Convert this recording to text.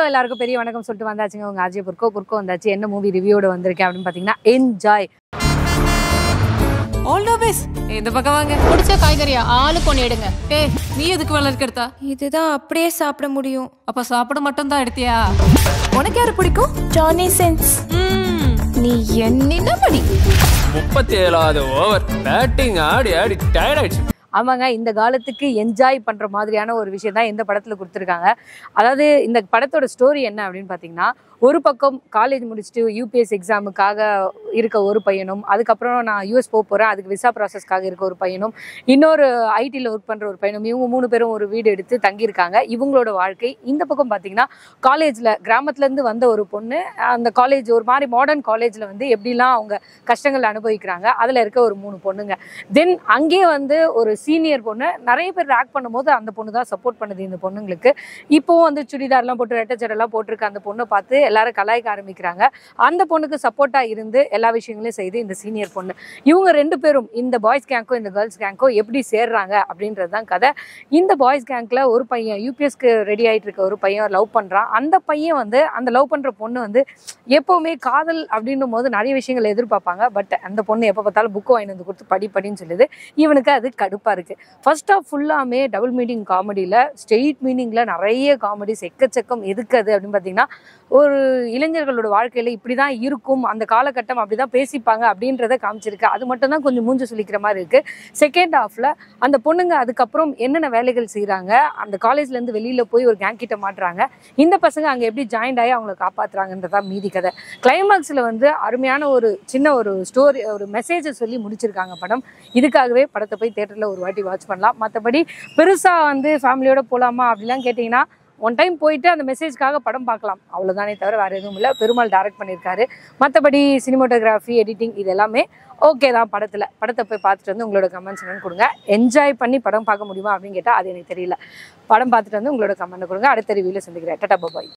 எல்லாருக்கும் பெரிய வணக்கம் சொல்லிட்டு வந்தாச்சுங்க உங்க அஜய் புர்கோ புர்கோ வந்தாச்சு என்ன மூவி ரிவ்யூட வந்திருக்கேன் அப்படின்னு பாத்தீங்கன்னா என்ஜாய் ஆல் த பெஸ்ட் இந்த பக்கம் வாங்க பிடிச்ச காய்கறியா ஆளுக்கு ஒன்று எடுங்க ஏய் நீ எதுக்கு வளர்க்க எடுத்தா இதுதான் அப்படியே சாப்பிட முடியும் அப்ப சாப்பிட மட்டும் தான் எடுத்தியா உனக்கு யாரு பிடிக்கும் ஜானி சென்ஸ் ம், நீ என்ன படி முப்பத்தி ஏழாவது ஓவர் பேட்டிங் ஆடி ஆடி டயர்ட் ஆயிடுச்சு ஆமாங்க இந்த காலத்துக்கு என்ஜாய் பண்ற மாதிரியான ஒரு விஷயம் தான் இந்த படத்துல கொடுத்துருக்காங்க அதாவது இந்த படத்தோட ஸ்டோரி என்ன அப்படின்னு பாத்தீங்கன்னா ஒரு பக்கம் காலேஜ் முடிச்சுட்டு யூபிஎஸ் எக்ஸாமுக்காக இருக்க ஒரு பையனும் அதுக்கப்புறம் நான் யூஎஸ் போக போறேன் அதுக்கு விசா ப்ராசஸ்க்காக இருக்க ஒரு பையனும் இன்னொரு ஐடியில் ஒர்க் பண்ற ஒரு பையனும் இவங்க மூணு பேரும் ஒரு வீடு எடுத்து தங்கியிருக்காங்க இவங்களோட வாழ்க்கை இந்த பக்கம் பாத்தீங்கன்னா காலேஜ்ல கிராமத்துல இருந்து வந்த ஒரு பொண்ணு அந்த காலேஜ் ஒரு மாதிரி மாடர்ன் காலேஜ்ல வந்து எப்படிலாம் அவங்க கஷ்டங்கள் அனுபவிக்கிறாங்க அதுல இருக்க ஒரு மூணு பொண்ணுங்க தென் அங்கேயே வந்து ஒரு சீனியர் பொண்ணு நிறைய பேர் ஆக்ட் பண்ணும்போது அந்த பொண்ணு தான் சப்போர்ட் பண்ணுது இந்த பொண்ணுங்களுக்கு இப்போவும் வந்து சுடிதார்லாம் போட்டு ரெட்டச்சடெல்லாம் போட்டிருக்க அந்த பொண்ணை பார்த்து எல்லாரும் கலாய்க்க ஆரம்பிக்கிறாங்க அந்த பொண்ணுக்கு சப்போர்ட்டாக இருந்து எல்லா விஷயங்களையும் செய்து இந்த சீனியர் பொண்ணு இவங்க ரெண்டு பேரும் இந்த பாய்ஸ் கேங்க்கோ இந்த கேர்ள்ஸ் கேங்க்கோ எப்படி சேர்றாங்க அப்படின்றது தான் கதை இந்த பாய்ஸ் கேங்க்ல ஒரு பையன் யூபிஎஸ்க்கு ரெடி ஆயிட்டு இருக்க ஒரு பையன் லவ் பண்றான் அந்த பையன் வந்து அந்த லவ் பண்ற பொண்ணு வந்து எப்பவுமே காதல் அப்படின்னும் போது நிறைய விஷயங்களை எதிர்பார்ப்பாங்க பட் அந்த பொண்ணு எப்போ பார்த்தாலும் புக்கு வாங்கி வந்து கொடுத்து படி படின்னு சொல்லுது இவனுக்கு அது கடுப்பா இருக்கு ஃபர்ஸ்ட் ஆஃப் ஃபுல்லாமே டபுள் மீனிங் காமெடியில் ஸ்ட்ரெயிட் மீனிங்ல நிறைய காமெடிஸ் எக்கச்சக்கம் எதுக்கு அது அப்படின்னு பார்த்தீங்கன்னா ஒரு இளைஞர்களோட வாழ்க்கையில இப்படி தான் இருக்கும் அந்த காலகட்டம் அப்படி தான் பேசிப்பாங்க அப்படின்றத காமிச்சிருக்கு அது மட்டும் தான் கொஞ்சம் மூஞ்சி சொல்லிக்கிற மாதிரி இருக்கு செகண்ட் ஹாஃப்ல அந்த பொண்ணுங்க அதுக்கப்புறம் என்னென்ன வேலைகள் செய்கிறாங்க அந்த காலேஜ்ல இருந்து வெளியில போய் ஒரு கேங் கிட்ட மாட்டுறாங்க இந்த பசங்க அங்க எப்படி ஜாயின்ட் ஆகி அவங்கள காப்பாத்துறாங்கன்றதா மீதி கதை கிளைமாக்ஸ்ல வந்து அருமையான ஒரு சின்ன ஒரு ஸ்டோரி ஒரு மெசேஜை சொல்லி முடிச்சிருக்காங்க படம் இதுக்காகவே படத்தை போய் தேட்டரில் ஒரு வாட்டி வாட்ச் பண்ணலாம் மற்றபடி பெருசாக வந்து ஃபேமிலியோட போகலாமா அப்படிலாம் கேட்டிங்கன்னா ஒன் டைம் போயிட்டு அந்த மெசேஜ்க்காக படம் பார்க்கலாம் அவ்வளோதானே தவிர வேறு எதுவும் இல்லை பெருமாள் டைரக்ட் பண்ணியிருக்காரு மற்றபடி சினிமோட்டோகிராஃபி எடிட்டிங் இது எல்லாமே ஓகே தான் படத்தில் படத்தை போய் பார்த்துட்டு வந்து உங்களோட கமெண்ட்ஸ் என்னன்னு கொடுங்க என்ஜாய் பண்ணி படம் பார்க்க முடியுமா அப்படின்னு கேட்டால் அது எனக்கு தெரியல படம் பார்த்துட்டு வந்து உங்களோட கமெண்ட் கொடுங்க அடுத்த ரிவியூவில் சந்திக்கிறேன் டட்டா பாய்